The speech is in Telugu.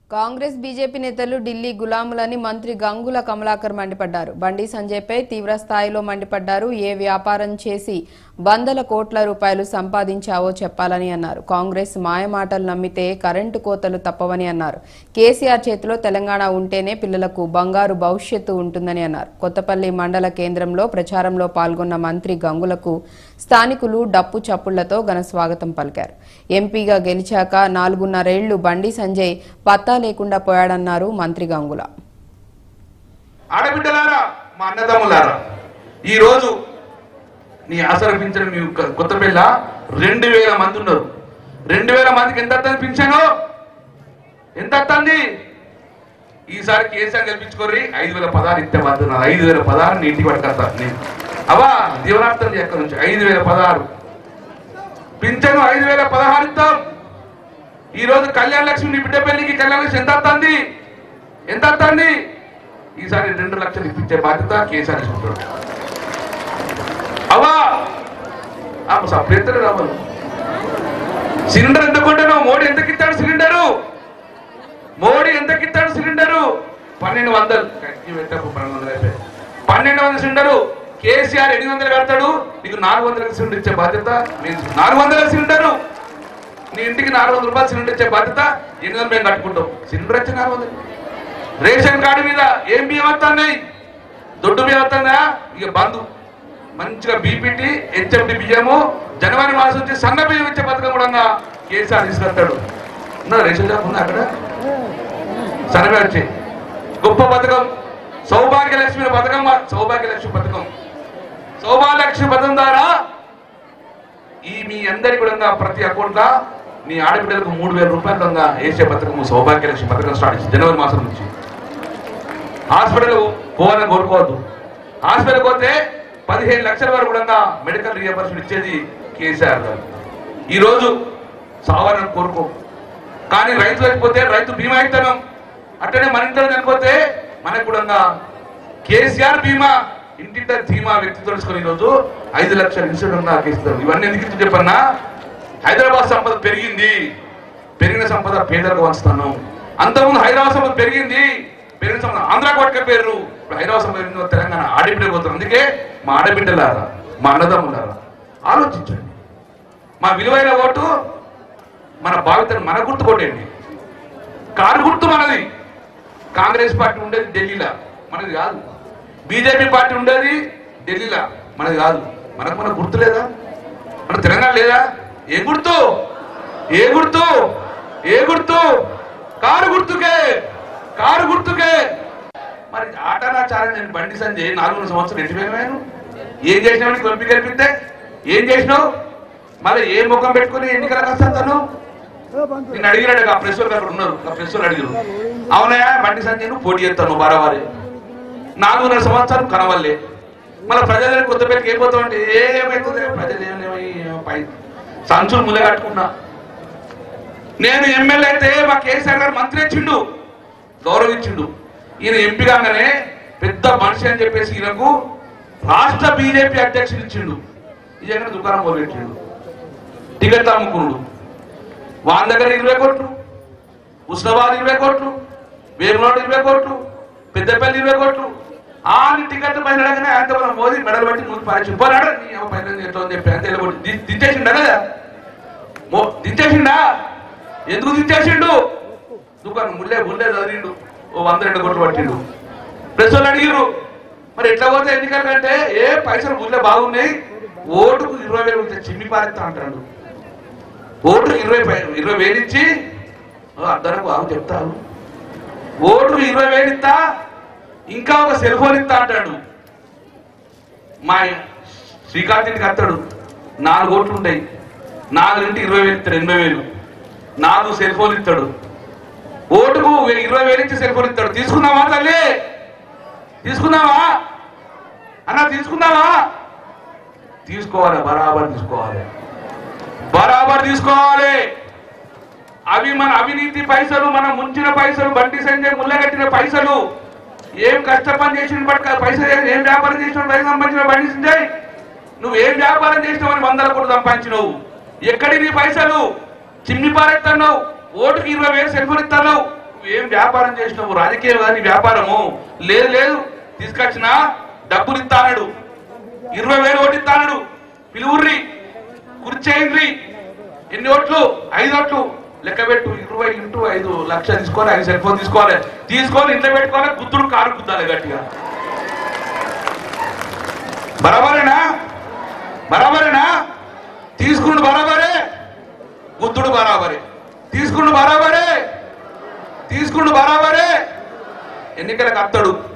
కాంగ్రెస్ బీజేపీ నేతలు ఢిల్లీ గులాములని మంత్రి గంగుల కమలాకర్ మండిపడ్డారు బండి సంజయ్పై తీవ్ర స్థాయిలో మండిపడ్డారు ఏ వ్యాపారం చేసి వందల కోట్ల రూపాయలు సంపాదించావో చెప్పాలని అన్నారు కాంగ్రెస్ మాయమాటలు నమ్మితే కరెంటు కోతలు తప్పవని అన్నారు కేసీఆర్ చేతిలో తెలంగాణ ఉంటేనే పిల్లలకు బంగారు భవిష్యత్తు ఉంటుందని అన్నారు కొత్తపల్లి మండల కేంద్రంలో ప్రచారంలో పాల్గొన్న మంత్రి గంగులకు స్థానికులు డప్పు చప్పుళ్లతో ఘన స్వాగతం పలికారు ఎంపీగా గెలిచాక నాలుగున్నరేళ్లు బండి సంజయ్ పత్తా లేకుండా పోయాడన్నారు మంత్రి గంగుల ఆడబిడ్డలారా మా అన్నదమ్ములారా ఈరోజు నీ ఆసరపించిన మీ కొ- కొత్త పిల్ల రెండు వేల మంది ఉన్నారు రెండు వేల మందికి ఎంత వస్తుంది పింఛను ఎంత వస్తుంది ఈసారి కేసీఆర్ గెలిపించుకోర్రి ఐదు వేల పదహారు ఇస్తే పడుతున్నారు ఐదు వేల పదహారు నీ ఇంటికి పట్టుకొస్తా నేను అవా దీవనార్థం ఎక్కడి నుంచి ఐదు వేల పదహారు పింఛను ఐదు వేల పదహారు ఇస్తాం ఈ రోజు కళ్యాణ లక్ష్మి నీ బిడ్డ పెళ్లికి కళ్యాణ లక్ష్మి ఎంత వస్తుంది ఎంత వస్తుంది ఈసారి రెండు లక్షలు ఇప్పించే బాధ్యత కేసీఆర్ తీసుకుంటాడు అవా సపరేతలు రావాలి సిలిండర్ ఎంత కొంటాను మోడీ ఎంతకి ఇస్తాడు సిలిండరు మోడీ ఎంతకి ఇస్తాడు సిలిండరు పన్నెండు వందలు కట్టి పెట్టకు పన్నెండు వందలు అయిపోయి పన్నెండు వందల సిలిండరు కేసీఆర్ ఎనిమిది వందలు పెడతాడు నీకు నాలుగు వందల సిలిండర్ ఇచ్చే బాధ్యత మేము నాలుగు వందల సిలిండరు నీ ఇంటికి నాలుగు వందల రూపాయలు సిలిండర్ ఇచ్చే బాధ్యత ఎనిమిది వందలు మేము కట్టుకుంటాం సిలిండర్ వచ్చి నాలుగు వందలు రేషన్ కార్డు మీద ఏం బియ్యం వస్తున్నాయి దొడ్డు బియ్యం వస్తుందా ఇక బంధు మంచిగా బీపీటీ హెచ్ఎండి బియ్యము జనవరి మాసం నుంచి సన్న బియ్యం ఇచ్చే పథకం కూడా కేసీఆర్ తీసుకొస్తాడు ఉన్నా రేషన్ షాప్ ఉందా అక్కడ సన్నబియ్యం వచ్చి గొప్ప పథకం సౌభాగ్య లక్ష్మి పథకం సౌభాగ్య లక్ష్మి పథకం సౌభాగ్య లక్ష్మి పథకం ద్వారా ఈ మీ అందరి కూడా ప్రతి అకౌంట్ నీ ఆడబిడ్డలకు మూడు వేల రూపాయలు దొంగ వేసే పథకం సౌభాగ్య లక్ష్మి పథకం స్టార్ట్ చేసి జనవరి మాసం నుంచి హాస్పిటల్ పోవాలని కోరుకోవద్దు హాస్పిటల్ పోతే పదిహేను లక్షల వరకు కూడా మెడికల్ రియంబర్స్మెంట్ ఇచ్చేది కేసీఆర్ గారు ఈరోజు సావాలని కోరుకో కానీ రైతు లేకపోతే రైతు బీమా ఇస్తాం అట్టనే మన ఇంట్లో చనిపోతే మనకు కూడా కేసీఆర్ బీమా ఇంటింట ధీమా వ్యక్తి తెలుసుకొని ఈరోజు ఐదు లక్షల ఇన్సూరెన్స్ నాకు ఇస్తారు ఇవన్నీ ఎందుకు ఇస్తూ చెప్పన్నా హైదరాబాద్ సంపద పెరిగింది పెరిగిన సంపద పేదలకు వంచుతాను అంతకుముందు హైదరాబాద్ సంపద పెరిగింది పెరిగిన సంపద ఆంధ్ర కొట్క పేరు ఇప్పుడు హైదరాబాద్ సంపద పెరిగింది తెలంగాణ ఆడబిడ్డ పోతారు అందుకే మా ఆడబిడ్డలారా మా అన్నదమ్ములారా ఆలోచించండి మా విలువైన ఓటు మన భావితను మన గుర్తు కొట్టండి కారు గుర్తు మనది కాంగ్రెస్ పార్టీ ఉండేది ఢిల్లీలో మనది కాదు బీజేపీ పార్టీ ఉండేది ఢిల్లీలో మనది కాదు మనకు మన గుర్తు లేదా మన తెలంగాణ లేదా ఏ గుర్తు ఏ గుర్తు ఏ గుర్తు కారు గుర్తుకే కారు గుర్తుకే మరి ఆటనాచారం నేను బండి సంజయ్ నాలుగు సంవత్సరం ఎట్టి పోయినాను ఏం చేసినావు కొలిపి కల్పిస్తే ఏం చేసినావు మళ్ళీ ఏ ముఖం పెట్టుకుని ఎన్నికల కష్టాను నేను అడిగినాడు ఆ ప్రెస్ వాళ్ళు అక్కడ ఉన్నారు ఆ ప్రెస్ వాళ్ళు అడిగారు అవునయా బండి సంజయ్ నువ్వు పోటీ చేస్తాను బారావారి నాలుగున్నర సంవత్సరం కనవల్లే మళ్ళీ ప్రజలు కొత్త పేరుకి ఏం పోతాం అంటే ఏమైతుంది ప్రజలు ఏమేమి పై సంచులు ముల్ల కట్టుకున్నా నేను ఎమ్మెల్యే అయితే మా కేసీఆర్ గారు మంత్రి ఇచ్చిండు గౌరవించిండు ఈయన ఎంపీ కాగానే పెద్ద మనిషి అని చెప్పేసి ఈయనకు రాష్ట్ర బీజేపీ అధ్యక్షుడు ఇచ్చిండు ఈ జగన్ దుకాణం మొదలెట్టిండు టికెట్ అమ్ముకున్నాడు వాళ్ళ దగ్గర ఇరవై కోట్లు ఉస్నాబాద్ ఇరవై కోట్లు వేరులోడు ఇరవై కోట్లు పెద్దపల్లి ఇరవై కోట్లు ఆని టికెట్ పైన అడగనే ఆయన మనం మోదీ మెడలు పట్టి ముందు పారేసి పోరాడు నీ అవ్వ పైన ఎట్లా అని చెప్పి అంతే వెళ్ళగొట్టి ది- దించేసిండా కదా మో- దించేసిండా ఎందుకు దించేసిండు దుకాణం ముళ్ళే ముళ్ళే చదివిండు ఓ వంద రెండు కోట్లు పట్టిండు ప్రెస్ వాళ్ళు అడిగిరు మరి ఎట్లా పోతే ఎన్నికలు అంటే ఏ పైసలు ముళ్ళే బాగున్నాయి ఓటుకు ఇరవై వేలు ఉంటే చిమ్మి పారేస్తా అంటాడు ఓటు ఇరవై పై- ఇరవై వేలు ఇచ్చి ఓ అద్దరకు బాగు చెప్తారు ఓటు ఇరవై వేలు ఇస్తా ఇంకా ఒక సెల్ ఫోన్ ఇస్తా అంటాడు మా శ్రీకాంత్ ఇంటికి వస్తాడు నాలుగు ఓట్లు ఉంటాయి నాలుగింటి ఇరవై వేలు ఇస్తాడు ఎనభై వేలు నాలుగు సెల్ ఫోన్ ఇస్తాడు ఓటుకు వే- ఇరవై వేలు ఇచ్చి సెల్ ఫోన్ ఇస్తాడు తీసుకుందామా తల్లి తీసుకుందామా అన్న తీసుకుందామా తీసుకోవాలి బరాబర్ తీసుకోవాలి బరాబర్ తీసుకోవాలి అవి మన అవినీతి పైసలు మన ముంచిన పైసలు బండి సంజయ్ ముళ్ళగట్టిన పైసలు ఏం కష్ట పని చేసిన పట్ల పైసలు ఏ- ఏం వ్యాపారం చేసిన పైసలు సంపాదించిన బండి సంజయ్ నువ్వు ఏం వ్యాపారం చేసినావని వందల కోట్లు సంపాదించినవు ఎక్కడి నీ పైసలు చిమ్మి పారెత్తన్నావు ఓటుకి ఇరవై వేలు సెల్ఫోన్ ఇస్తున్నావు నువ్వు ఏం వ్యాపారం చేసినావు రాజకీయం కానీ వ్యాపారము లేదు లేదు తీసుకొచ్చిన డబ్బులు ఇస్తానడు ఇరవై వేలు ఓటు ఇస్తానడు పిలువుర్రి కుర్చేయండి ఎన్ని ఓట్లు ఐదు ఓట్లు లెక్క పెట్టు ఇరవై ఇంటూ ఐదు లక్ష తీసుకోవాలి ఐదు సెల్ ఫోన్ తీసుకోవాలి తీసుకొని ఇంట్లో పెట్టుకోవాలి గుద్దుడు కారు గుద్దాలి గట్టిగా బరాబరేనా బరాబరేనా తీసుకుండు బరాబరే గుద్దుడు బరాబరే తీసుకుండు బరాబరే తీసుకుండు బరాబరే ఎన్నికలకు అత్తడు